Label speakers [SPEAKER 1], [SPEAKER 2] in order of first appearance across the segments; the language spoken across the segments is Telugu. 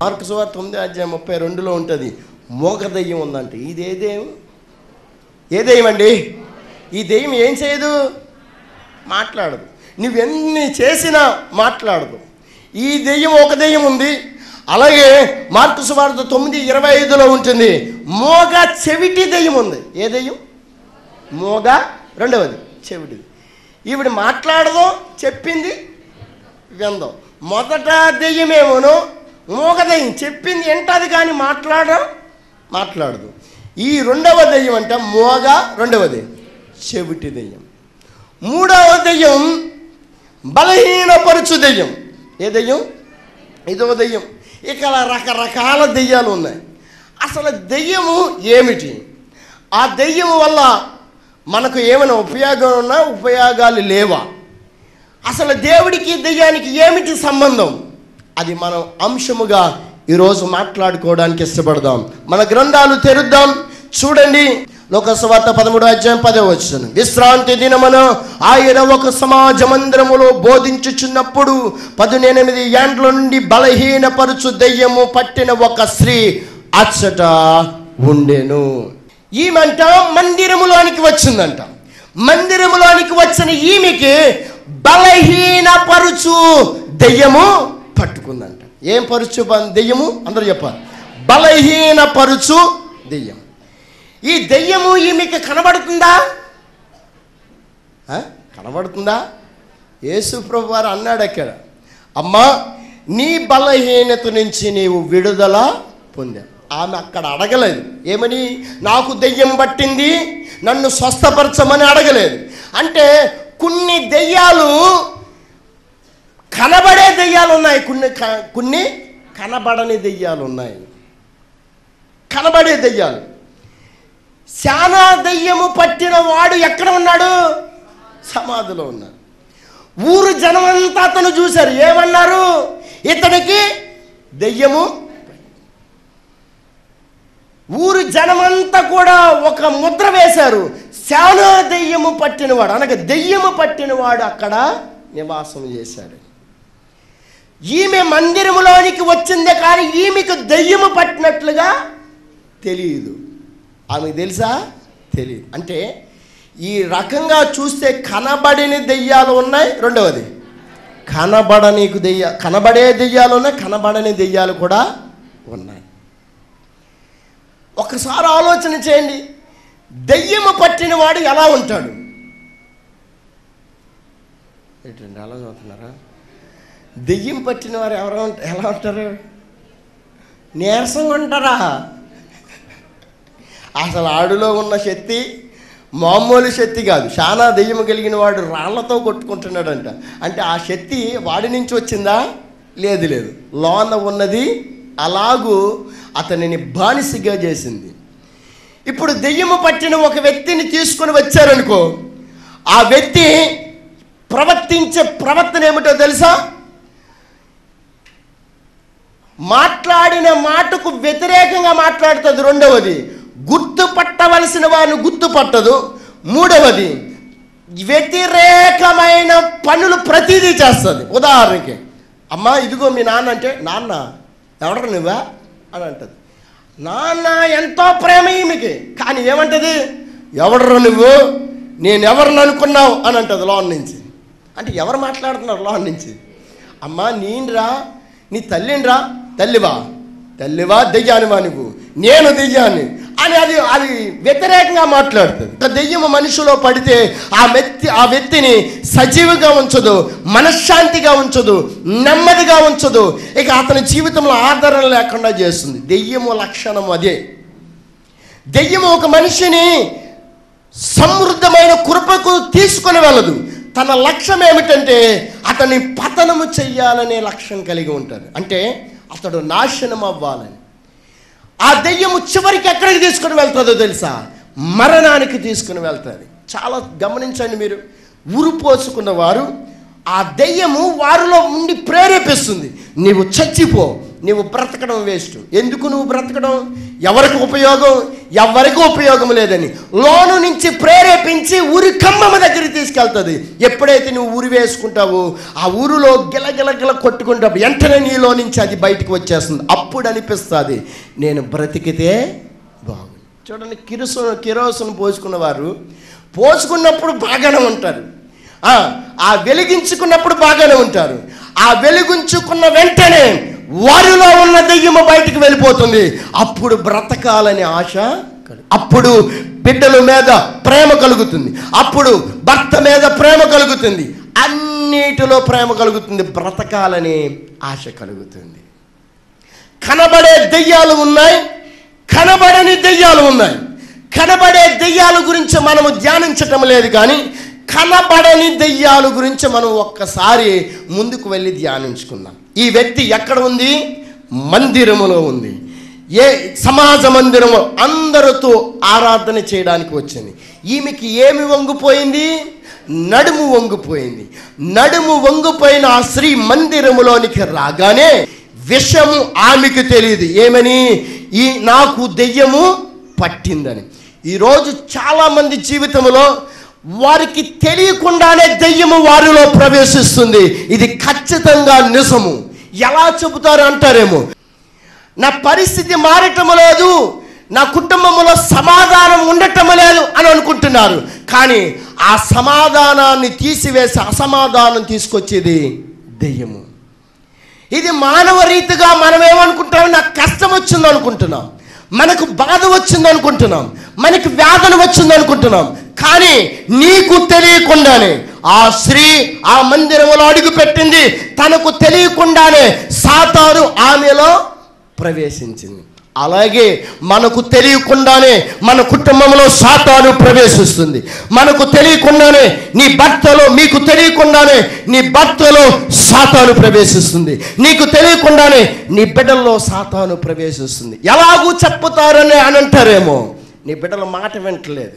[SPEAKER 1] మార్కు సువార్ తొమ్మిది అధ్యాయం ముప్పై రెండులో ఉంటుంది మోగ దెయ్యం ఉందంట ఇది ఏ దెయ్యం ఏ దెయ్యం అండి ఈ దెయ్యం ఏం చేయదు మాట్లాడదు నువ్వెన్ని చేసినా మాట్లాడదు ఈ దెయ్యం ఒక దెయ్యం ఉంది అలాగే మార్కు సువార్త తొమ్మిది ఇరవై ఐదులో ఉంటుంది మోగ చెవిటి దెయ్యం ఉంది ఏ దెయ్యం మోగ రెండవది చెవిటిది ఈవిడ మాట్లాడదు చెప్పింది విందాం మొదట దెయ్యమేమోను మూగ దెయ్యం చెప్పింది ఏంటది కానీ మాట్లాడ మాట్లాడదు ఈ రెండవ దెయ్యం అంటే మోగ రెండవది చెవిటి దెయ్యం మూడవ దెయ్యం బలహీనపరుచు దెయ్యం ఏ దెయ్యం ఇదో దెయ్యం ఇక అలా రకరకాల దెయ్యాలు ఉన్నాయి అసలు దెయ్యము ఏమిటి ఆ దెయ్యము వల్ల మనకు ఏమైనా ఉపయోగం ఉన్నా ఉపయోగాలు లేవా అసలు దేవుడికి దెయ్యానికి ఏమిటి సంబంధం అది మనం అంశముగా ఈరోజు మాట్లాడుకోవడానికి ఇష్టపడదాం మన గ్రంథాలు తెరుద్దాం చూడండి లోకసవార్త పదమూడు అధ్యాయం పదే వచ్చును విశ్రాంతి దినమున ఆయన ఒక సమాజ మందిరములో బోధించుచున్నప్పుడు పదునెనిమిది ఏండ్ల నుండి బలహీనపరుచు దెయ్యము పట్టిన ఒక స్త్రీ అచ్చట ఉండెను ఈమెంట మందిరములోనికి వచ్చిందంట మందిరములోనికి వచ్చిన ఈమెకి బలహీనపరుచు దెయ్యము పట్టుకుందంట ఏం పరుచు బ- దెయ్యము అందరూ చెప్పాలి బలహీనపరుచు దెయ్యం ఈ దెయ్యము ఈమెకి కనబడుతుందా ఆ? కనబడుతుందా యేసు ప్రభు వారు అన్నాడు అక్కడ అమ్మా నీ బలహీనత నుంచి నీవు విడుదల పొందా ఆమె అక్కడ అడగలేదు ఏమని నాకు దెయ్యం పట్టింది నన్ను స్వస్థపరచమని అడగలేదు అంటే కొన్ని దెయ్యాలు కనబడే దెయ్యాలు ఉన్నాయి కొన్ని క- కొన్ని కనబడని దెయ్యాలు ఉన్నాయి కనబడే దెయ్యాలు శానా దెయ్యము పట్టిన వాడు ఎక్కడ ఉన్నాడు సమాధిలో ఉన్నాడు ఊరు జనమంతా అతను చూశారు ఏమన్నారు ఇతనికి దెయ్యము ఊరు జనమంతా కూడా ఒక ముద్ర వేశారు శానా దెయ్యము పట్టినవాడు అనగా దెయ్యము పట్టినవాడు అక్కడ నివాసం చేశాడు ఈమె మందిరములోనికి వచ్చిందే కానీ ఈమెకు దెయ్యము పట్టినట్లుగా తెలియదు ఆమెకు తెలుసా తెలియదు అంటే ఈ రకంగా చూస్తే కనబడిన దెయ్యాలు ఉన్నాయి రెండవది కనబడనీకు దెయ్య కనబడే దెయ్యాలు ఉన్నాయి కనబడని దెయ్యాలు కూడా ఉన్నాయి ఒకసారి ఆలోచన చేయండి దెయ్యము పట్టినవాడు ఎలా ఉంటాడు ఏంటండి అలా చదువుతున్నారా దెయ్యం పట్టిన వారు ఎవరు ఉంట- ఎలా ఉంటారు నీరసంగా ఉంటారా అసలు ఆడులో ఉన్న శక్తి మామూలు శక్తి కాదు చాలా దెయ్యం కలిగిన వాడు రాళ్లతో కొట్టుకుంటున్నాడంట అంటే ఆ శక్తి వాడి నుంచి వచ్చిందా లేదు లేదు లోన ఉన్నది అలాగూ అతనిని బానిసగా చేసింది ఇప్పుడు దెయ్యము పట్టిన ఒక వ్యక్తిని తీసుకొని వచ్చారనుకో ఆ వ్యక్తి ప్రవర్తించే ప్రవర్తన ఏమిటో తెలుసా మాట్లాడిన మాటకు వ్యతిరేకంగా మాట్లాడుతుంది రెండవది గుర్తుపట్టవలసిన వారిని గుర్తుపట్టదు మూడవది వ్యతిరేకమైన పనులు ప్రతిదీ చేస్తుంది ఉదాహరణకి అమ్మా ఇదిగో మీ నాన్న అంటే నాన్న ఎవడరు నువ్వా అని అంటది నాన్న ఎంతో ప్రేమ ఈమెకి కానీ ఏమంటది ఎవడరు నువ్వు నేను ఎవరిని అనుకున్నావు అని అంటది లోన్ నుంచి అంటే ఎవరు మాట్లాడుతున్నారు లోన్ నుంచి అమ్మా నేనురా నీ తల్లినిరా తల్లివా తల్లివా దెయ్యానివా నువ్వు నేను దెయ్యాన్ని అని అది అది వ్యతిరేకంగా మాట్లాడుతుంది ఒక దెయ్యం మనిషిలో పడితే ఆ వ్యక్తి ఆ వ్యక్తిని సజీవంగా ఉంచదు మనశ్శాంతిగా ఉంచదు నెమ్మదిగా ఉంచదు ఇక అతని జీవితంలో ఆదరణ లేకుండా చేస్తుంది దెయ్యము లక్షణం అదే దెయ్యము ఒక మనిషిని సమృద్ధమైన కృపకు తీసుకొని వెళ్ళదు తన లక్ష్యం ఏమిటంటే అతన్ని పతనము చెయ్యాలనే లక్ష్యం కలిగి ఉంటుంది అంటే అతడు నాశనం అవ్వాలని ఆ దెయ్యము చివరికి ఎక్కడికి తీసుకుని వెళ్తుందో తెలుసా మరణానికి తీసుకుని వెళ్తుంది చాలా గమనించండి మీరు ఉరిపోసుకున్న వారు ఆ దెయ్యము వారిలో ఉండి ప్రేరేపిస్తుంది నీవు చచ్చిపో నువ్వు బ్రతకడం వేస్ట్ ఎందుకు నువ్వు బ్రతకడం ఎవరికి ఉపయోగం ఎవరికి ఉపయోగం లేదని లోను నుంచి ప్రేరేపించి ఊరి కమ్మమ్మ దగ్గరికి తీసుకెళ్తుంది ఎప్పుడైతే నువ్వు ఊరి వేసుకుంటావో ఆ ఊరిలో గిలగిల గిల కొట్టుకుంటావు వెంటనే నీలో నుంచి అది బయటకు వచ్చేస్తుంది అప్పుడు అనిపిస్తుంది నేను బ్రతికితే బాగుంది చూడండి కిరుసు కిరోసును పోసుకున్నవారు పోసుకున్నప్పుడు బాగానే ఉంటారు ఆ, ఆ వెలిగించుకున్నప్పుడు బాగానే ఉంటారు ఆ వెలిగించుకున్న వెంటనే వారిలో ఉన్న దెయ్యము బయటికి వెళ్ళిపోతుంది అప్పుడు బ్రతకాలని ఆశ కలుగు- అప్పుడు బిడ్డల మీద ప్రేమ కలుగుతుంది అప్పుడు భర్త మీద ప్రేమ కలుగుతుంది అన్నిటిలో ప్రేమ కలుగుతుంది బ్రతకాలని ఆశ కలుగుతుంది కనబడే దెయ్యాలు ఉన్నాయి కనబడని దెయ్యాలు ఉన్నాయి కనబడే దెయ్యాల గురించి మనము ధ్యానించటం లేదు కానీ కనబడని దెయ్యాల గురించి మనం ఒక్కసారి ముందుకు వెళ్ళి ధ్యానించుకుందాం ఈ వ్యక్తి ఎక్కడ ఉంది మందిరములో ఉంది ఏ సమాజ మందిరము అందరితో ఆరాధన చేయడానికి వచ్చింది ఈమెకి ఏమి వంగిపోయింది నడుము వంగిపోయింది నడుము వంగిపోయిన ఆ స్త్రీ మందిరములోనికి రాగానే విషము ఆమెకు తెలియదు ఏమని ఈ నాకు దెయ్యము పట్టిందని ఈరోజు చాలామంది జీవితంలో వారికి తెలియకుండానే దెయ్యము వారిలో ప్రవేశిస్తుంది ఇది ఖచ్చితంగా నిజము ఎలా చెబుతారు అంటారేమో నా పరిస్థితి మారటం లేదు నా కుటుంబంలో సమాధానం ఉండటం లేదు అని అనుకుంటున్నారు కానీ ఆ సమాధానాన్ని తీసివేసి అసమాధానం తీసుకొచ్చేది దెయ్యము ఇది మానవ రీతిగా మనం ఏమనుకుంటాం నాకు కష్టం వచ్చింది అనుకుంటున్నాం మనకు బాధ వచ్చింది అనుకుంటున్నాం మనకి వేదన వచ్చింది అనుకుంటున్నాం కానీ నీకు తెలియకుండానే ఆ స్త్రీ ఆ మందిరంలో అడుగు పెట్టింది తనకు తెలియకుండానే సాతాను ఆమెలో ప్రవేశించింది అలాగే మనకు తెలియకుండానే మన కుటుంబంలో సాతాను ప్రవేశిస్తుంది మనకు తెలియకుండానే నీ భర్తలో మీకు తెలియకుండానే నీ భర్తలో సాతాను ప్రవేశిస్తుంది నీకు తెలియకుండానే నీ బిడ్డల్లో సాతాను ప్రవేశిస్తుంది ఎలాగూ చెప్పుతారని అని అంటారేమో నీ బిడ్డల మాట వింటలేదు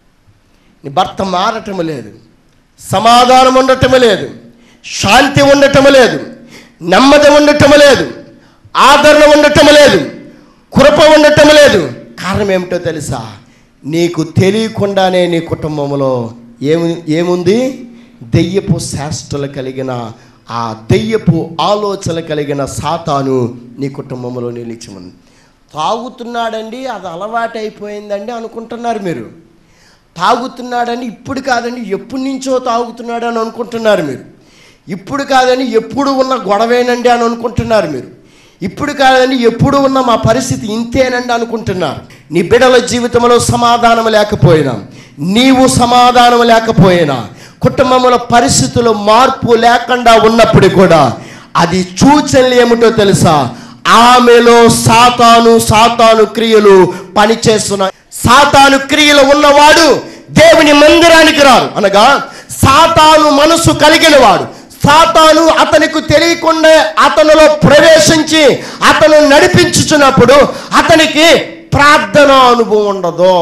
[SPEAKER 1] నీ భర్త మారటం లేదు సమాధానం ఉండటం లేదు శాంతి ఉండటం లేదు నెమ్మది ఉండటం లేదు ఆదరణ ఉండటం లేదు కృప ఉండటం లేదు కారణం ఏమిటో తెలుసా నీకు తెలియకుండానే నీ కుటుంబంలో ఏము ఏముంది దెయ్యపు శాస్త్రలు కలిగిన ఆ దెయ్యపు ఆలోచన కలిగిన సాతాను నీ కుటుంబంలో నిలిచి ఉంది తాగుతున్నాడండి అది అలవాటు అయిపోయిందండి అనుకుంటున్నారు మీరు తాగుతున్నాడని ఇప్పుడు కాదండి ఎప్పటి నుంచో తాగుతున్నాడు అని అనుకుంటున్నారు మీరు ఇప్పుడు కాదని ఎప్పుడు ఉన్న గొడవేనండి అని అనుకుంటున్నారు మీరు ఇప్పుడు కాదని ఎప్పుడు ఉన్న మా పరిస్థితి ఇంతేనండి అనుకుంటున్నారు నీ బిడల జీవితంలో సమాధానం లేకపోయినా నీవు సమాధానం లేకపోయినా కుటుంబంలో పరిస్థితులు మార్పు లేకుండా ఉన్నప్పుడు కూడా అది సూచనలు ఏమిటో తెలుసా ఆమెలో సాతాను సాతాను క్రియలు పనిచేస్తున్నాయి సాతాను క్రియలు ఉన్నవాడు దేవుని మందిరానికి రారు అనగా సాతాను మనసు కలిగిన వాడు సాతాను అతనికి తెలియకుండా అతనిలో ప్రవేశించి అతను నడిపించుచున్నప్పుడు అతనికి ప్రార్థన అనుభవం ఉండదు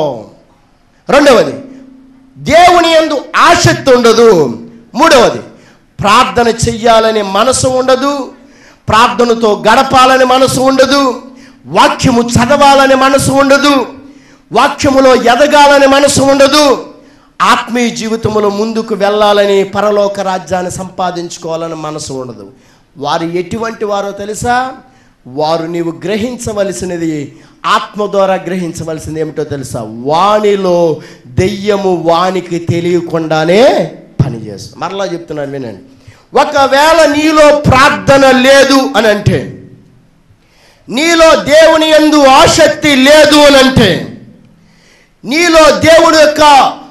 [SPEAKER 1] రెండవది దేవుని యందు ఆసక్తి ఉండదు మూడవది ప్రార్థన చెయ్యాలనే మనసు ఉండదు ప్రార్థనతో గడపాలని మనసు ఉండదు వాక్యము చదవాలని మనసు ఉండదు వాక్యములో ఎదగాలని మనసు ఉండదు ఆత్మీయ జీవితంలో ముందుకు వెళ్ళాలని పరలోక రాజ్యాన్ని సంపాదించుకోవాలని మనసు ఉండదు వారు ఎటువంటి వారో తెలుసా వారు నీవు గ్రహించవలసినది ఆత్మ ద్వారా గ్రహించవలసింది ఏమిటో తెలుసా వానిలో దెయ్యము వానికి తెలియకుండానే పనిచేస్తుంది మరలా చెప్తున్నాను వినండి ఒకవేళ నీలో ప్రార్థన లేదు అని అంటే నీలో దేవుని యందు ఆసక్తి లేదు అని అంటే నీలో దేవుడు యొక్క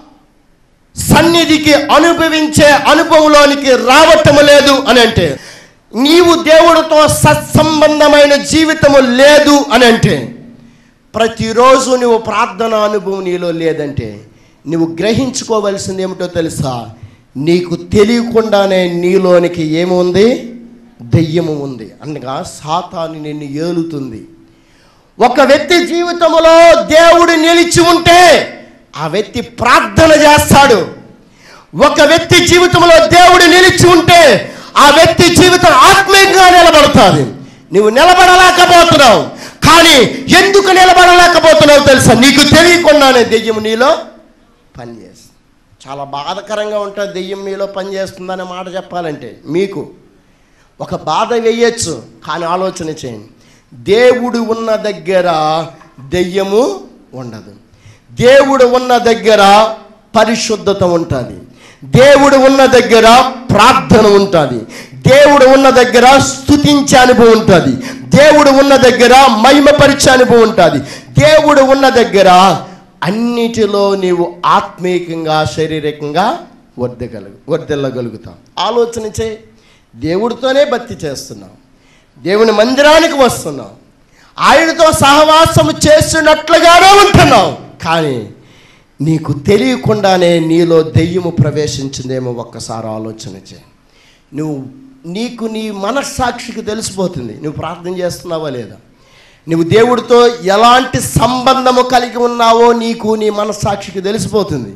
[SPEAKER 1] సన్నిధికి అనుభవించే అనుభవంలోనికి రావటం లేదు అని అంటే నీవు దేవుడితో సత్సంబంధమైన జీవితము లేదు అని అంటే ప్రతిరోజు నువ్వు ప్రార్థన అనుభవం నీలో లేదంటే నువ్వు గ్రహించుకోవలసింది ఏమిటో తెలుసా నీకు తెలియకుండానే నీలోనికి ఏముంది దెయ్యము ఉంది అనగా సాతాను నిన్ను ఏలుతుంది ఒక వ్యక్తి జీవితంలో దేవుడు నిలిచి ఉంటే ఆ వ్యక్తి ప్రార్థన చేస్తాడు ఒక వ్యక్తి జీవితంలో దేవుడు నిలిచి ఉంటే ఆ వ్యక్తి జీవితం ఆత్మీయంగా నిలబడుతుంది నువ్వు నిలబడలేకపోతున్నావు కానీ ఎందుకు నిలబడలేకపోతున్నావు తెలుసా నీకు తెలియకుండానే దెయ్యం నీలో పనిచేస్తుంది చాలా బాధకరంగా ఉంటుంది దెయ్యం మీలో పనిచేస్తుందనే మాట చెప్పాలంటే మీకు ఒక బాధ వేయచ్చు కానీ ఆలోచన చేయండి దేవుడు ఉన్న దగ్గర దెయ్యము ఉండదు దేవుడు ఉన్న దగ్గర పరిశుద్ధత ఉంటుంది దేవుడు ఉన్న దగ్గర ప్రార్థన ఉంటుంది దేవుడు ఉన్న దగ్గర స్తుతించే అనుభవం ఉంటుంది దేవుడు ఉన్న దగ్గర మహిమపరిచే అనుభవం ఉంటుంది దేవుడు ఉన్న దగ్గర అన్నిటిలో నీవు ఆత్మీయంగా శారీరకంగా వర్ధగలుగు వర్ధిల్లగలుగుతావు ఆలోచన చేయి దేవుడితోనే భక్తి చేస్తున్నావు దేవుని మందిరానికి వస్తున్నావు ఆయనతో సహవాసము చేస్తున్నట్లుగానే ఉంటున్నావు కానీ నీకు తెలియకుండానే నీలో దెయ్యము ప్రవేశించిందేమో ఒక్కసారి ఆలోచన చేయి నువ్వు నీకు నీ మనస్సాక్షికి తెలిసిపోతుంది నువ్వు ప్రార్థన చేస్తున్నావా లేదా నువ్వు దేవుడితో ఎలాంటి సంబంధము కలిగి ఉన్నావో నీకు నీ మనస్సాక్షికి తెలిసిపోతుంది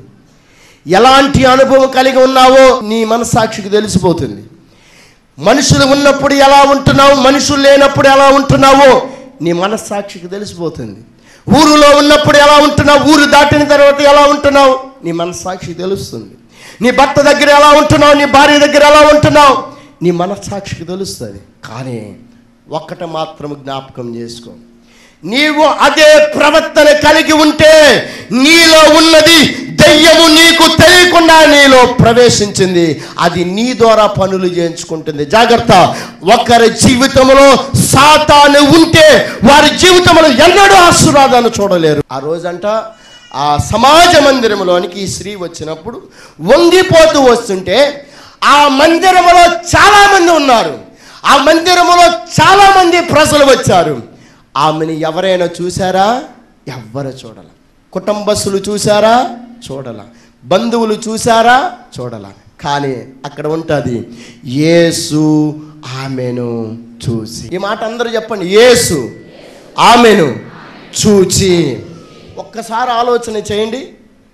[SPEAKER 1] ఎలాంటి అనుభవం కలిగి ఉన్నావో నీ మనస్సాక్షికి తెలిసిపోతుంది మనుషులు ఉన్నప్పుడు ఎలా ఉంటున్నావు మనుషులు లేనప్పుడు ఎలా ఉంటున్నావో నీ మనస్సాక్షికి తెలిసిపోతుంది ఊరులో ఉన్నప్పుడు ఎలా ఉంటున్నావు ఊరు దాటిన తర్వాత ఎలా ఉంటున్నావు నీ మనస్సాక్షికి తెలుస్తుంది నీ భర్త దగ్గర ఎలా ఉంటున్నావు నీ భార్య దగ్గర ఎలా ఉంటున్నావు నీ మనస్సాక్షికి తెలుస్తుంది కానీ ఒక్కట మాత్రం జ్ఞాపకం చేసుకో నీవు అదే ప్రవర్తన కలిగి ఉంటే నీలో ఉన్నది దెయ్యము నీకు తెలియకుండా నీలో ప్రవేశించింది అది నీ ద్వారా పనులు చేయించుకుంటుంది జాగ్రత్త ఒకరి జీవితంలో సాతాను ఉంటే వారి జీవితంలో ఎన్నడూ ఆశీర్వాదాన్ని చూడలేరు ఆ రోజంట ఆ సమాజ మందిరంలోనికి ఈ స్త్రీ వచ్చినప్పుడు వంగిపోతూ వస్తుంటే ఆ మందిరములో చాలామంది ఉన్నారు ఆ మందిరములో చాలామంది ప్రజలు వచ్చారు ఆమెని ఎవరైనా చూసారా ఎవ్వరు చూడాల కుటుంబస్తులు చూసారా చూడాల బంధువులు చూసారా చూడాల కానీ అక్కడ ఉంటుంది యేసు ఆమెను చూసి ఈ మాట అందరూ చెప్పండి యేసు ఆమెను చూచి ఒక్కసారి ఆలోచన చేయండి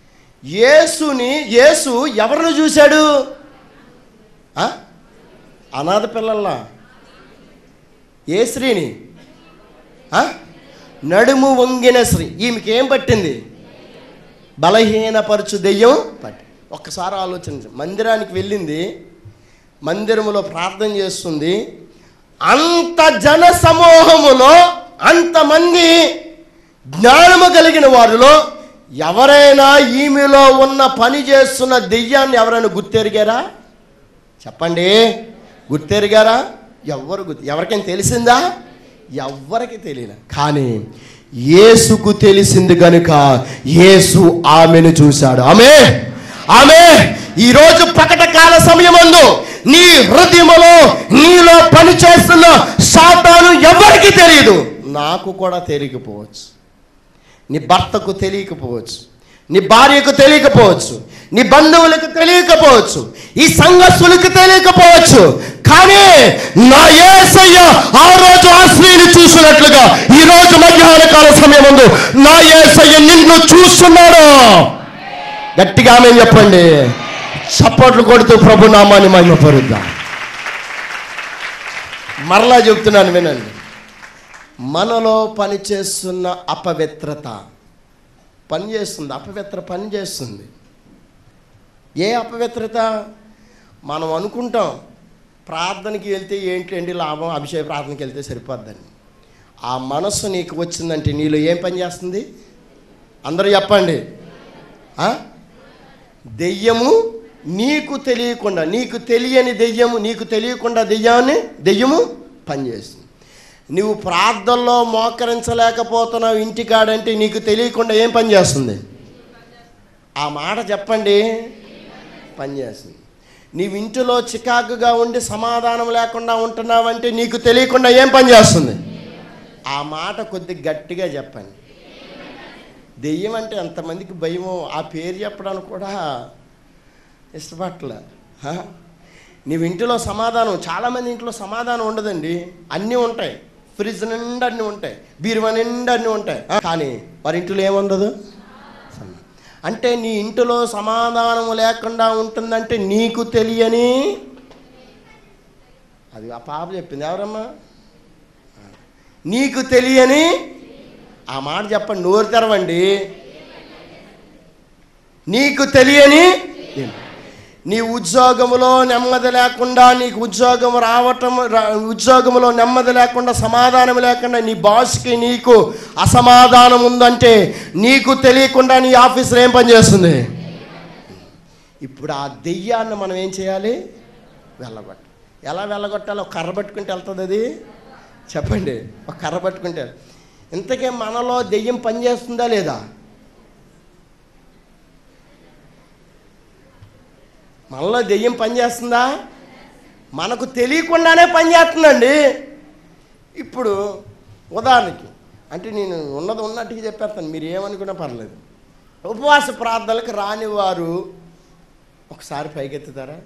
[SPEAKER 1] యేసుని యేసు ఎవరిని చూశాడు ఆ? అనాథ పిల్లల్లా ఏ స్త్రీని ఆ? నడుము వంగిన స్త్రీ ఈమెకి ఏం పట్టింది బలహీనపరచు దెయ్యం పట్టి ఒక్కసారి ఆలోచించండి మందిరానికి వెళ్ళింది మందిరములో ప్రార్థన చేస్తుంది అంత జన సమూహములో అంతమంది జ్ఞానము కలిగిన వారిలో ఎవరైనా ఈమెలో ఉన్న పని చేస్తున్న దెయ్యాన్ని ఎవరైనా గుర్తెరిగారా చెప్పండి గుర్తెరిగారా ఎవరు గుర్తు ఎవరికైనా తెలిసిందా ఎవ్వరికి తెలియదు కానీ యేసుకు తెలిసింది కనుక యేసు ఆమెను చూశాడు ఆమె ఆమె ఈరోజు ప్రకట కాల సమయమందు నీ హృదయములో నీలో పని చేస్తున్న సాతాను ఎవరికి తెలియదు నాకు కూడా తెలియకపోవచ్చు నీ భర్తకు తెలియకపోవచ్చు నీ భార్యకు తెలియకపోవచ్చు నీ బంధువులకు తెలియకపోవచ్చు ఈ సంఘస్థులకు తెలియకపోవచ్చు కానీ నా ఏసయ్య ఆ రోజు ఆ స్త్రీని చూసినట్లుగా ఈ రోజు మధ్యాహ్న కాల సమయం ముందు నా ఏసయ్య నిన్ను చూస్తున్నాడు గట్టిగా ఆమె చెప్పండి చప్పట్లు కొడుతూ ప్రభు నామాన్ని మహిమపరుద్దాం మరలా చెప్తున్నాను వినండి మనలో పనిచేస్తున్న అపవిత్రత పని చేస్తుంది అపవిత్ర పని చేస్తుంది ఏ అపవిత్రత మనం అనుకుంటాం ప్రార్థనకి వెళ్తే ఏంటండి లాభం అభిషేక ప్రార్థనకి వెళ్తే సరిపోద్దని ఆ మనస్సు నీకు వచ్చిందంటే నీలో ఏం పని చేస్తుంది అందరూ చెప్పండి ఆ? దెయ్యము నీకు తెలియకుండా నీకు తెలియని దెయ్యము నీకు తెలియకుండా దెయ్యాన్ని దెయ్యము పనిచేస్తుంది నువ్వు ప్రార్థనలో మోకరించలేకపోతున్నావు ఇంటికాడంటే నీకు తెలియకుండా ఏం పని చేస్తుంది ఆ మాట చెప్పండి పనిచేస్తుంది నీవు ఇంటిలో చికాకుగా ఉండి సమాధానం లేకుండా ఉంటున్నావంటే నీకు తెలియకుండా ఏం పని చేస్తుంది ఆ మాట కొద్ది గట్టిగా చెప్పండి దెయ్యం అంటే ఎంతమందికి భయమో ఆ పేరు చెప్పడానికి కూడా ఇష్టపట్ల హ? నీవు ఇంటిలో సమాధానం చాలామంది ఇంట్లో సమాధానం ఉండదండి అన్నీ ఉంటాయి ఫ్రిడ్జ్ నిండా అన్నీ ఉంటాయి బీరువా నిండా అన్నీ ఉంటాయి ఆ, కానీ వారి ఇంట్లో ఏముండదు అంటే నీ ఇంటిలో సమాధానం లేకుండా ఉంటుందంటే నీకు తెలియని అది ఆ పాప చెప్పింది ఎవరమ్మా నీకు తెలియని ఆ మాట చెప్పండి నోరు తెరవండి నీకు తెలియని నీ ఉద్యోగములో నెమ్మది లేకుండా నీకు ఉద్యోగం రావటం రా- ఉద్యోగములో నెమ్మది లేకుండా సమాధానం లేకుండా నీ బాస్కి నీకు అసమాధానం ఉందంటే నీకు తెలియకుండా నీ ఆఫీసులో ఏం పని చేస్తుంది ఇప్పుడు ఆ దెయ్యాన్ని మనం ఏం చేయాలి వెళ్ళగొట్ట ఎలా వెళ్ళగొట్టాలి ఒక కర్ర పట్టుకుంటే వెళ్తుంది అది చెప్పండి ఒక కర్ర పట్టుకుంటే ఇంతకీ మనలో దెయ్యం పనిచేస్తుందా లేదా మనలో దెయ్యం పనిచేస్తుందా మనకు తెలియకుండానే పనిచేస్తుందండి ఇప్పుడు ఉదాహరణకి అంటే నేను ఉన్నది ఉన్నట్టుగా చెప్పేస్తాను మీరు ఏమనుకున్నా పర్లేదు ఉపవాస ప్రార్థనలకు రాని వారు ఒకసారి పైకెత్తుతారా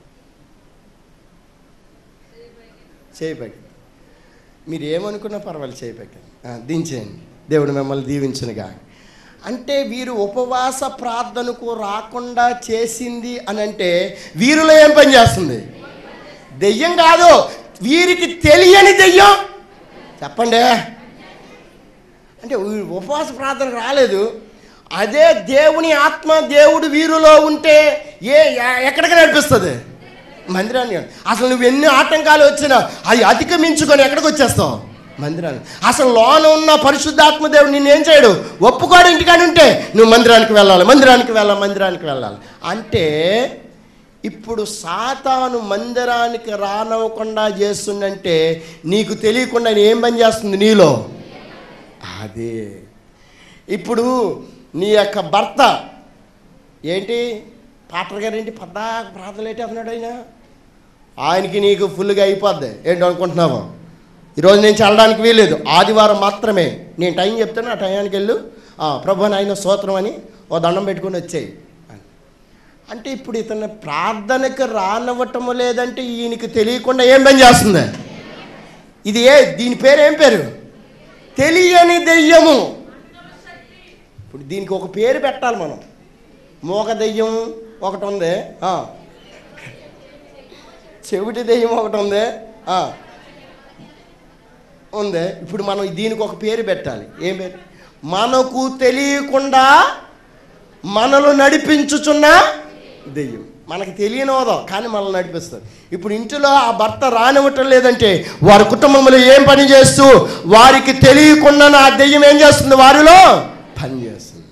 [SPEAKER 1] చేయి పైకి మీరు ఏమనుకున్నా పర్వాలేదు చేయి పైకి ఆ, దించేయండి దేవుడు మిమ్మల్ని దీవించునుగా అంటే వీరు ఉపవాస ప్రార్థనకు రాకుండా చేసింది అని అంటే వీరిలో ఏం పని చేస్తుంది దెయ్యం కాదు వీరికి తెలియని దెయ్యం చెప్పండి అంటే వీరు ఉపవాస ప్రార్థనకు రాలేదు అదే దేవుని ఆత్మ దేవుడు వీరిలో ఉంటే ఏ ఎ- ఎక్కడికి నడిపిస్తుంది మందిరాన్ని అసలు నువ్వు ఎన్ని ఆటంకాలు వచ్చినా అది అధిగమించుకొని ఎక్కడికి వచ్చేస్తావు మందిరానికి అసలు లోన ఉన్న పరిశుద్ధాత్మ దేవుడు నిన్ను ఏం చేయడు ఒప్పుకోడు ఇంటికాడ ఉంటే నువ్వు మందిరానికి వెళ్ళాలి మందిరానికి వెళ్ళాలి మందిరానికి వెళ్ళాలి అంటే ఇప్పుడు సాతాను మందిరానికి రానవ్వకుండా చేస్తుందంటే నీకు తెలియకుండా నేను ఏం పని చేస్తుంది నీలో అదే ఇప్పుడు నీ యొక్క భర్త ఏంటి పాటర్ గారు ఏంటి పద్దా ప్రార్థనలు ఏంటి అన్నాడు ఆయన ఆయనకి నీకు ఫుల్గా అయిపోద్ది ఏంటి అనుకుంటున్నావు ఈరోజు నేను చల్లడానికి వీలేదు ఆదివారం మాత్రమే నేను టైం చెప్తాను ఆ టైంకి వెళ్ళు "ఆ, ప్రభు నాయన స్తోత్రం అని ఓ దండం పెట్టుకొని వచ్చేయి అని. అంటే ఇప్పుడు ఇతను ప్రార్థనకు రానవ్వటం లేదంటే ఈయనకి తెలియకుండా ఏం పని చేస్తుంది ఇది ఏ దీని పేరు ఏం పేరు తెలియని దెయ్యము ఇప్పుడు దీనికి ఒక పేరు పెట్టాలి మనం మోగ దెయ్యం ఒకటి ఉంది ఆ. చెవిటి దెయ్యం ఒకటి ఉంది ఆ. ఉంది ఇప్పుడు మనం దీనికి ఒక పేరు పెట్టాలి ఏం పేరు మనకు తెలియకుండా మనలు నడిపించుచున్న దెయ్యం మనకి తెలియనివదో కానీ మనల్ని నడిపిస్తుంది ఇప్పుడు ఇంటిలో ఆ భర్త రానివ్వటం లేదంటే వారి కుటుంబంలో ఏం పని చేస్తూ వారికి తెలియకుండా నా దెయ్యం ఏం చేస్తుంది వారిలో పని చేస్తుంది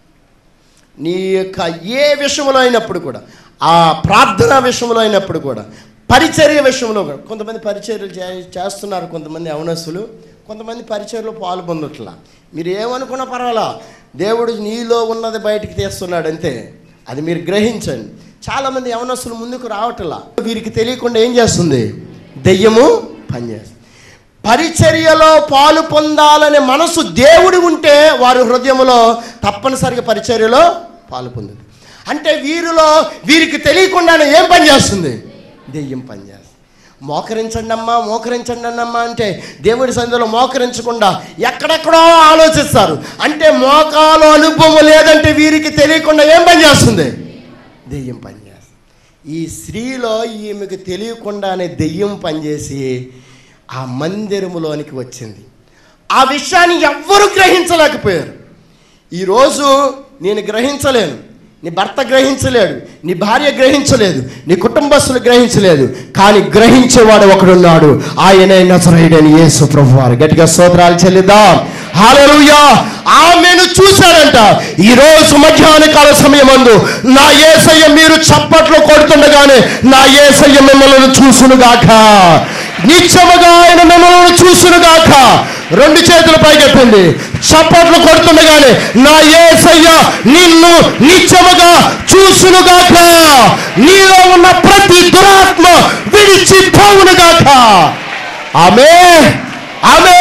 [SPEAKER 1] నీ యొక్క ఏ విషయంలో అయినప్పుడు కూడా ఆ ప్రార్థన విషయంలో అయినప్పుడు కూడా పరిచర్య విషయంలో కూడా కొంతమంది పరిచర్యలు చే- చేస్తున్నారు కొంతమంది అవనస్తులు కొంతమంది పరిచర్యలో పాల్పొందట్లా మీరు ఏమనుకున్నా పర్వాలా దేవుడు నీలో ఉన్నది బయటికి తీస్తున్నాడు అంతే అది మీరు గ్రహించండి చాలామంది యవనస్తులు ముందుకు రావట్లా వీరికి తెలియకుండా ఏం చేస్తుంది దెయ్యము పనిచేస్తుంది పరిచర్యలో పాలు పొందాలనే మనసు దేవుడి ఉంటే వారి హృదయంలో తప్పనిసరిగా పరిచర్యలో పాలు పొందుతుంది అంటే వీరిలో వీరికి తెలియకుండానే ఏం పని చేస్తుంది దెయ్యం పని చేస్తుంది మోకరించండి అమ్మా మోకరించండి అమ్మా అంటే దేవుడి సంధిలో మోకరించకుండా ఎక్కడెక్కడో ఆలోచిస్తారు అంటే మోకాలు అనుభవం లేదంటే వీరికి తెలియకుండా ఏం పని చేస్తుంది దెయ్యం పనిచేస్తుంది ఈ స్త్రీలో ఈమెకు తెలియకుండానే దెయ్యం పనిచేసి ఆ మందిరములోనికి వచ్చింది ఆ విషయాన్ని ఎవ్వరూ గ్రహించలేకపోయారు ఈరోజు నేను గ్రహించలేను నీ భర్త గ్రహించలేడు నీ భార్య గ్రహించలేదు నీ కుటుంబస్తులు గ్రహించలేదు కానీ గ్రహించేవాడు ఒకడున్నాడు ఆయనే నసరైడని యేసు ప్రభు వారు గట్టిగా స్తోత్రాలు చెల్లిద్దాం హల్లెలూయా ఆమెను చూశారంట ఈ రోజు మధ్యాహ్న కాల సమయమందు నా ఏసయ్య మీరు చప్పట్లు కొడుతుండగానే నా ఏసయ్య మిమ్మల్ని చూసునుగాక నిత్యముగా ఆయన మిమ్మల్ని చూసునుగాక రెండు చేతులు పైకెత్తింది చప్పట్లు కొడుతుండగానే నా ఏసయ్య నిన్ను నిత్యముగా చూసునుగాక నీలో ఉన్న ప్రతి దురాత్మ విడిచి పోవునుగాక ఆమె ఆమె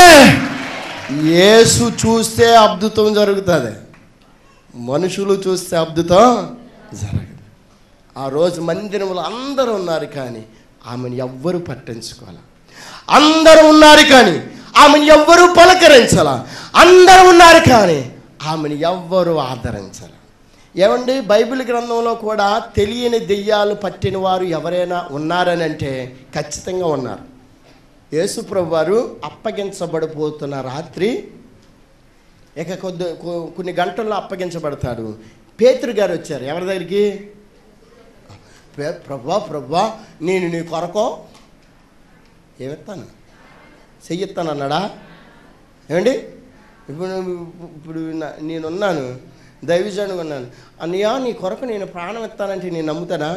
[SPEAKER 1] యేసు చూస్తే అద్భుతం జరుగుతుంది మనుషులు చూస్తే అద్భుతం జరగదు ఆ రోజు మందిరంలో అందరూ ఉన్నారు కానీ ఆమెను ఎవ్వరూ పట్టించుకోవాలి అందరూ ఉన్నారు కానీ ఆమెను ఎవ్వరూ పలకరించాల అందరూ ఉన్నారు కానీ ఆమెను ఎవ్వరూ ఆదరించాల ఏమండి బైబిల్ గ్రంథంలో కూడా తెలియని దెయ్యాలు పట్టిన వారు ఎవరైనా ఉన్నారని అంటే ఖచ్చితంగా ఉన్నారు యేసుప్రభు వారు అప్పగించబడిపోతున్న రాత్రి ఇక కొద్ది కొ- కొన్ని గంటల్లో అప్పగించబడతాడు పేతురు గారు వచ్చారు ఎవరి దగ్గరికి "పే- ప్రభా ప్రభా నేను నీ కొరకో ఏమిస్తాను చెయ్యిస్తాను అన్నాడా ఏమండి ఇప్పుడు ఇప్పుడు నా- నేనున్నాను దైవజనుగా ఉన్నాను అన్నయ్య నీ కొరకు నేను ప్రాణం ఇస్తానంటే నేను నమ్ముతానా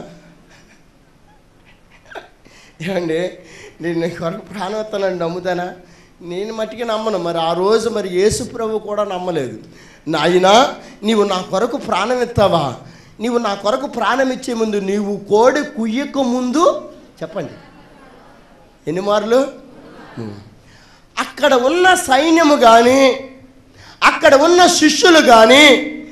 [SPEAKER 1] ఏమండి నేను నీ కొరకు ప్రాణం ఇస్తానని నమ్ముతానా నేను మట్టికి నమ్మను మరి ఆ రోజు మరి యేసు ప్రభు కూడా నమ్మలేదు నాయనా నీవు నా కొరకు ప్రాణం ఇస్తావా నీవు నా కొరకు ప్రాణం ఇచ్చే ముందు నీవు కోడి కుయ్యక ముందు చెప్పండి ఎన్ని మార్లు ఉం. అక్కడ ఉన్న సైన్యము కానీ అక్కడ ఉన్న శిష్యులు కానీ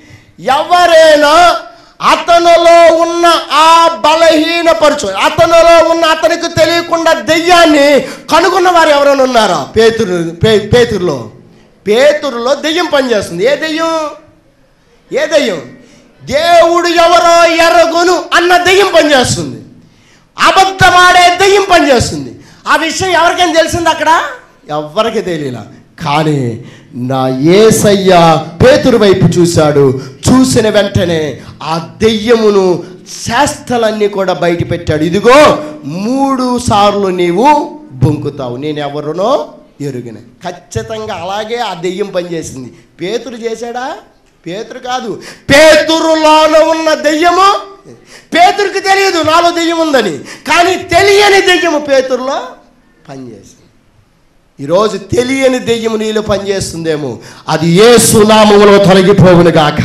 [SPEAKER 1] ఎవరైనా అతనిలో ఉన్న ఆ బలహీనపరచు అతనిలో ఉన్న అతనికి తెలియకుండా దెయ్యాన్ని కనుగొన్న వారు ఎవరైనా ఉన్నారా పేతురు పే పేతురులో పేతురులో దెయ్యం పనిచేస్తుంది ఏ దెయ్యం ఏ దెయ్యం దేవుడు ఎవరో ఎరగొను అన్న దెయ్యం పనిచేస్తుంది అబద్ధమాడే దెయ్యం పనిచేస్తుంది ఆ విషయం ఎవరికైనా తెలిసింది అక్కడ ఎవరికి తెలియలా కానీ నా ఏసయ్య పేతురు వైపు చూశాడు చూసిన వెంటనే ఆ దెయ్యమును శాస్త్రాలన్నీ కూడా బయట పెట్టాడు ఇదిగో మూడు సార్లు నీవు బొంకుతావు నేను ఎవరునో ఎరుగిన ఖచ్చితంగా అలాగే ఆ దెయ్యం పనిచేసింది పేతురు చేశాడా పేతురు కాదు పేతురులోన ఉన్న దెయ్యము పేతురికి తెలియదు నాలో దెయ్యం ఉందని కానీ తెలియని దెయ్యము పేతురులో పనిచేసింది ఈరోజు తెలియని దెయ్యము నీలో పనిచేస్తుందేమో అది ఏ సునామములో తొలగిపోవును గాక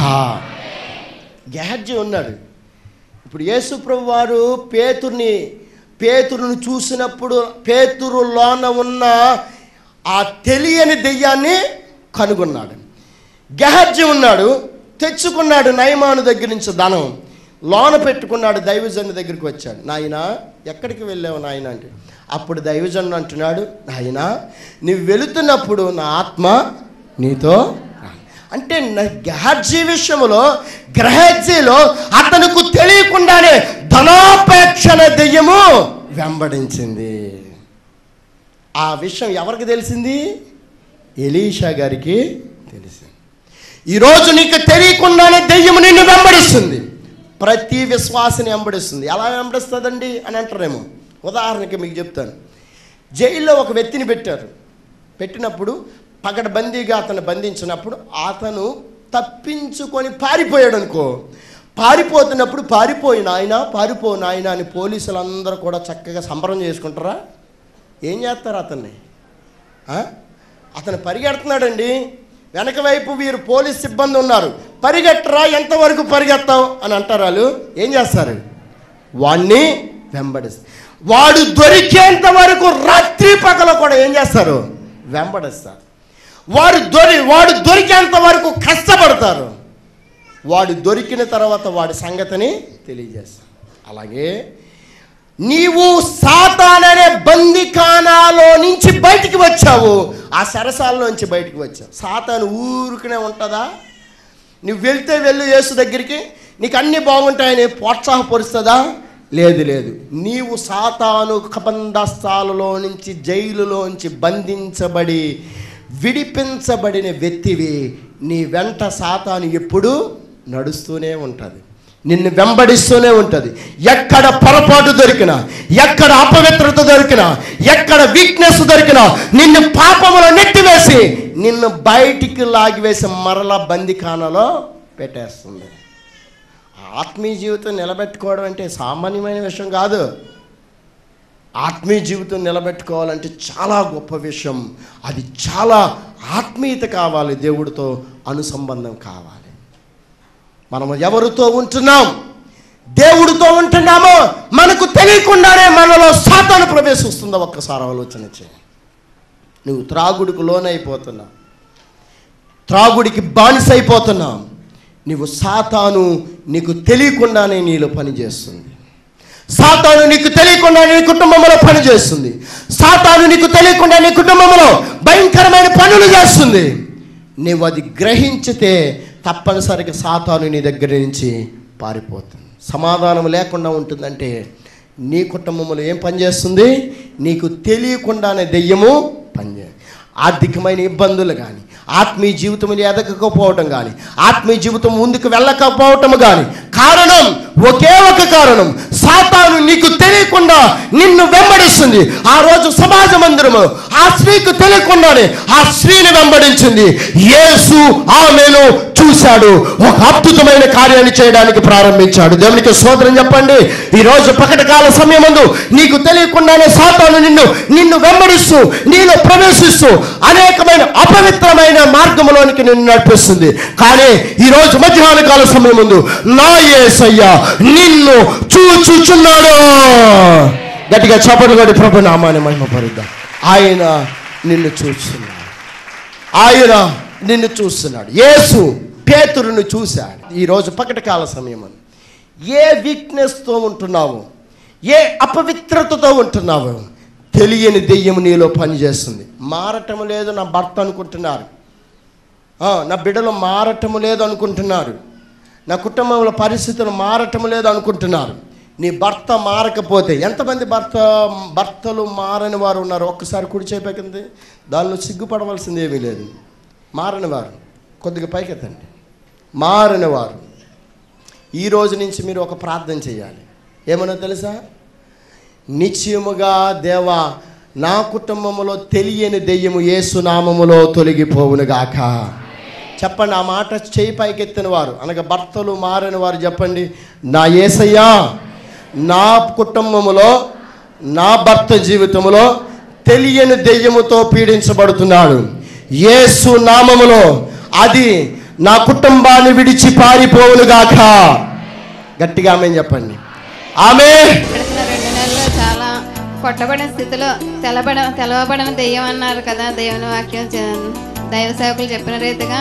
[SPEAKER 1] గెహర్జీ ఉన్నాడు ఇప్పుడు యేసు ప్రభు వారు పేతుర్ని పేతురుని చూసినప్పుడు పేతురులోన ఉన్న ఆ తెలియని దెయ్యాన్ని కనుగొన్నాడు గెహర్జీ ఉన్నాడు తెచ్చుకున్నాడు నయమాను దగ్గర నుంచి ధనం లోన పెట్టుకున్నాడు దైవజను దగ్గరికి వచ్చాడు నాయన ఎక్కడికి వెళ్ళావు నాయన అంటే అప్పుడు దైవజను అంటున్నాడు నాయన నువ్వు వెళుతున్నప్పుడు నా ఆత్మ నీతో రా." అంటే నా గెహర్జీ విషయంలో గ్రహజీలో అతనికి తెలియకుండానే ధనాపేక్షణ దెయ్యము వెంబడించింది ఆ విషయం ఎవరికి తెలిసింది ఎలీషా గారికి తెలిసింది ఈరోజు నీకు తెలియకుండానే దెయ్యం నిన్ను వెంబడిస్తుంది ప్రతి విశ్వాసని వెంబడిస్తుంది ఎలా వెంబడిస్తుందండి అని అంటారేమో ఉదాహరణకి మీకు చెప్తాను జైల్లో ఒక వ్యక్తిని పెట్టారు పెట్టినప్పుడు పగడబందీగా అతను బంధించినప్పుడు అతను తప్పించుకొని పారిపోయాడు అనుకో పారిపోతున్నప్పుడు పారిపోయి నాయన పారిపో నాయన అని పోలీసులందరూ కూడా చక్కగా సంబరం చేసుకుంటారా ఏం చేస్తారు అతన్ని ఆ? అతను పరిగెడుతున్నాడండి వెనక వైపు వీరు పోలీస్ సిబ్బంది ఉన్నారు పరిగెట్టరా ఎంతవరకు పరిగెత్తావు అని అంటారు వాళ్ళు ఏం చేస్తారు వాణ్ణి వెంబడిస్తారు వాడు దొరికేంత వరకు రాత్రి పగల కూడా ఏం చేస్తారు వెంబడిస్తారు వాడు దొరి వాడు దొరికేంత వరకు కష్టపడతారు వాడు దొరికిన తర్వాత వాడి సంగతిని తెలియజేస్తారు అలాగే నీవు సాతాననే బందికానాలో నుంచి బయటికి వచ్చావు ఆ సరసాల్లో నుంచి బయటికి వచ్చావు సాతాను ఊరుకునే ఉంటుందా నువ్వు వెళ్తే వెళ్ళు యేసు దగ్గరికి నీకు అన్నీ బాగుంటాయని ప్రోత్సాహపరుస్తుందా లేదు లేదు నీవు సాతాను కబంధస్థాలలో నుంచి జైలులోంచి బంధించబడి విడిపించబడిన వ్యక్తివి నీ వెంట సాతాను ఎప్పుడూ నడుస్తూనే ఉంటుంది నిన్ను వెంబడిస్తూనే ఉంటుంది ఎక్కడ పొరపాటు దొరికినా ఎక్కడ అపవిత్రత దొరికినా ఎక్కడ వీక్నెస్ దొరికినా నిన్ను పాపములో నెట్టివేసి నిన్ను బయటికి లాగివేసి మరల బందిఖానలో పెట్టేస్తుంది ఆత్మీయ జీవితం నిలబెట్టుకోవడం అంటే సామాన్యమైన విషయం కాదు ఆత్మీయ జీవితం నిలబెట్టుకోవాలంటే చాలా గొప్ప విషయం అది చాలా ఆత్మీయత కావాలి దేవుడితో అనుసంబంధం కావాలి మనం ఎవరితో ఉంటున్నాం దేవుడితో ఉంటున్నామో మనకు తెలియకుండానే మనలో సాతాను ప్రవేశిస్తుందో ఒక్కసారి ఆలోచన చేయి నువ్వు త్రాగుడికి లోనైపోతున్నావు త్రాగుడికి బానిసైపోతున్నావు నీవు సాతాను నీకు తెలియకుండానే నీలో పనిచేస్తుంది సాతాను నీకు తెలియకుండా నీ కుటుంబంలో పనిచేస్తుంది సాతాను నీకు తెలియకుండా నీ కుటుంబంలో భయంకరమైన పనులు చేస్తుంది నీవు అది గ్రహించితే తప్పనిసరిగా సాతాను నీ దగ్గర నుంచి పారిపోతుంది సమాధానం లేకుండా ఉంటుందంటే నీ కుటుంబంలో ఏం పనిచేస్తుంది నీకు తెలియకుండానే దెయ్యము పనిచే ఆర్థికమైన ఇబ్బందులు కానీ ఆత్మీయ జీవితంలో ఎదగకపోవటం కానీ ఆత్మీయ జీవితం ముందుకు వెళ్ళకపోవటం కానీ కారణం ఒకే ఒక కారణం సాతాను నీకు తెలియకుండా నిన్ను వెంబడిస్తుంది ఆ రోజు సమాజ మందిరము ఆ స్త్రీకి తెలియకుండానే ఆ స్త్రీని వెంబడించింది యేసు ఆమెను చూశాడు ఒక అద్భుతమైన కార్యాన్ని చేయడానికి ప్రారంభించాడు దేవునికి సోదరం చెప్పండి ఈ రోజు పకటకాల సమయమందు నీకు తెలియకుండానే సాతాను నిన్ను నిన్ను వెంబడిస్తూ నీలో ప్రవేశిస్తూ అనేకమైన అపవిత్రమైన మార్గంలోనికి నిన్ను నడిపిస్తుంది కానీ ఈ రోజు మధ్యాహ్న కాల సమయం ముందు నా యేసయ్య నిన్ను చూచుచున్నాడు గట్టిగా చప్పట్లు కొట్టి ప్రభు నామాన్ని మహిమపరుద్దాం ఆయన నిన్ను చూస్తున్నాడు ఆయన నిన్ను చూస్తున్నాడు యేసు పేతురును చూశాడు ఈరోజు పకటకాల సమయం అని ఏ వీక్నెస్తో ఉంటున్నావు ఏ అపవిత్రతతో ఉంటున్నావు తెలియని దెయ్యం నీలో పనిచేస్తుంది మారటం లేదు నా భర్త అనుకుంటున్నారు ఆ, నా బిడ్డలు మారటం లేదు అనుకుంటున్నారు నా కుటుంబంలో పరిస్థితులు మారటం లేదు అనుకుంటున్నారు నీ భర్త మారకపోతే ఎంతమంది భర్త భర్తలు మారని వారు ఉన్నారు ఒక్కసారి కుడి చేపకింది దానిలో సిగ్గుపడవలసింది ఏమీ లేదు మారని వారు కొద్దిగా పైకెత్తండి మారని వారు ఈ రోజు నుంచి మీరు ఒక ప్రార్థన చేయాలి ఏమన్నా తెలుసా నిశ్చయముగా దేవా నా కుటుంబములో తెలియని దెయ్యము ఏసునామములో తొలగిపోవునుగాక చెప్పండి ఆ మాట చేయి పైకెత్తిన వారు అనగా భర్తలు మారని వారు చెప్పండి నా ఏసయ్యా నా కుటుంబములో నా భర్త జీవితంలో తెలియని దెయ్యముతో పీడించబడుతున్నాడు యేసు నామములో అది నా కుటుంబాన్ని విడిచి పారిపోవునుగాక గట్టిగా ఆమె చెప్పండి ఆమె
[SPEAKER 2] గడిచిన రెండు నెలల్లో చాలా కొట్టబడిన స్థితిలో తెలబడ తెలవబడిన దెయ్యం అన్నారు కదా దేవుని వాక్యం చే- దైవ సేవకులు చెప్పిన రీతిగా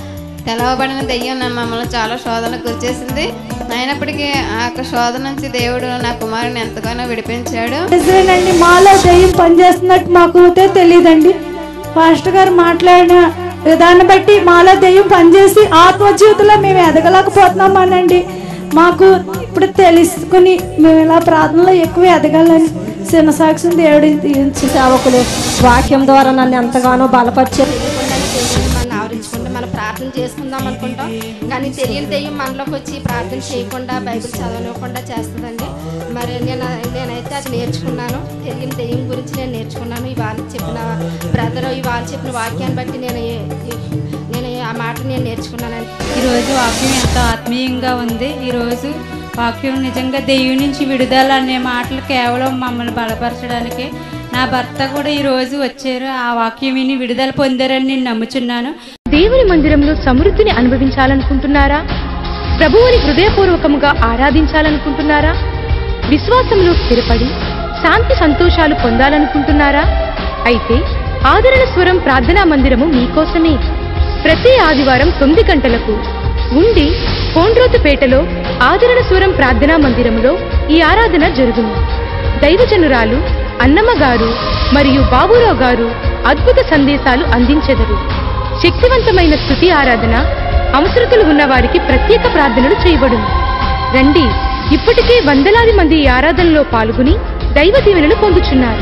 [SPEAKER 2] తెలవబడిన దెయ్యం నా మమ్మల్ని చాలా శోధనకు గురిచేసింది అయినప్పటికీ ఆ యొక్క శోధన నుంచి దేవుడు నా కుమారుని ఎంతగానో విడిపించాడు
[SPEAKER 3] నిజమేనండి మాలో దెయ్యం పనిచేస్తున్నట్టు మాకు అయితే తెలియదండి పాస్టర్ గారు మాట్లాడిన విధానం బట్టి మాలో దెయ్యం పనిచేసి ఆత్మ జీవితంలో మేము ఎదగలేకపోతున్నామనండి మాకు ఇప్పుడు తెలుసుకుని మేము ఇలా ప్రార్థనలో ఎక్కువ ఎదగాలని చిన్న సాక్ష్యం దేవుడి దీవించి
[SPEAKER 4] సేవకులు వాక్యం ద్వారా నన్ను ఎంతగానో బలపరిచారు
[SPEAKER 5] తెలియకుండానే దెయ్యాన్ని మనం ఆవరించుకుంటే మనం ప్రార్థన చేసుకుందాం అనుకుంటాం కానీ తెలియని దెయ్యం మనలోకి వచ్చి ప్రార్థన చేయకుండా బైబిల్ చదవనివ్వకుండా చేస్తుందండి మరి నేను నేనైతే అది నేర్చుకున్నాను తెలియని దెయ్యం గురించి నేను నేర్చుకున్నాను ఇవాళ చెప్పిన బ్రదర్ ఇవాళ చెప్పిన వాక్యాన్ని బట్టి నేను ఏ- ఏ- నేను ఆ మాట నేను నేర్చుకున్నానండి
[SPEAKER 6] ఈరోజు వాక్యం ఎంతో ఆత్మీయంగా ఉంది ఈరోజు వాక్యం నిజంగా దెయ్యం నుంచి విడుదల అనే మాటలు కేవలం మమ్మల్ని బలపరచడానికి నా భర్త కూడా ఈరోజు వచ్చారు ఆ వాక్యం విని విడుదల పొందారని నేను నమ్ముచున్నాను
[SPEAKER 7] దేవుని మందిరంలో సమృద్ధిని అనుభవించాలనుకుంటున్నారా ప్రభువుని హృదయపూర్వకముగా ఆరాధించాలనుకుంటున్నారా విశ్వాసంలో స్థిరపడి శాంతి సంతోషాలు పొందాలనుకుంటున్నారా అయితే ఆదరణ స్వరం ప్రార్థనా మందిరము మీకోసమే ప్రతి ఆదివారం తొమ్మిది గంటలకు ఉండి కోండ్రోతుపేటలో ఆదరణ స్వరం ప్రార్థనా మందిరములో ఈ ఆరాధన జరుగును దైవజనురాలు అన్నమ్మ గారు మరియు బాబురావు గారు అద్భుత సందేశాలు అందించెదరు శక్తివంతమైన స్థుతి ఆరాధన అవసరతలు ఉన్న వారికి ప్రత్యేక ప్రార్థనలు చేయబడును రండి ఇప్పటికే వందలాది మంది ఈ ఆరాధనలో పాల్గొని దైవ దీవెనలు పొందుచున్నారు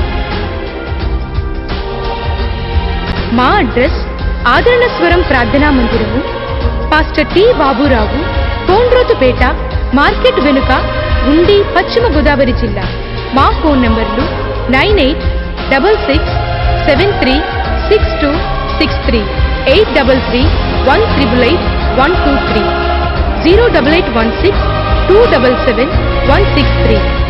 [SPEAKER 7] మా అడ్రస్ ఆదరణ స్వరం ప్రార్థనా మందిరము pastor T Baburao Kondrotupeta market వెనుక ఉండి పశ్చిమ గోదావరి జిల్లా మా ఫోన్ నంబర్లు nine eight double six seven three six two six three eight double three one triple eight one two three zero double eight one six two double seven one six three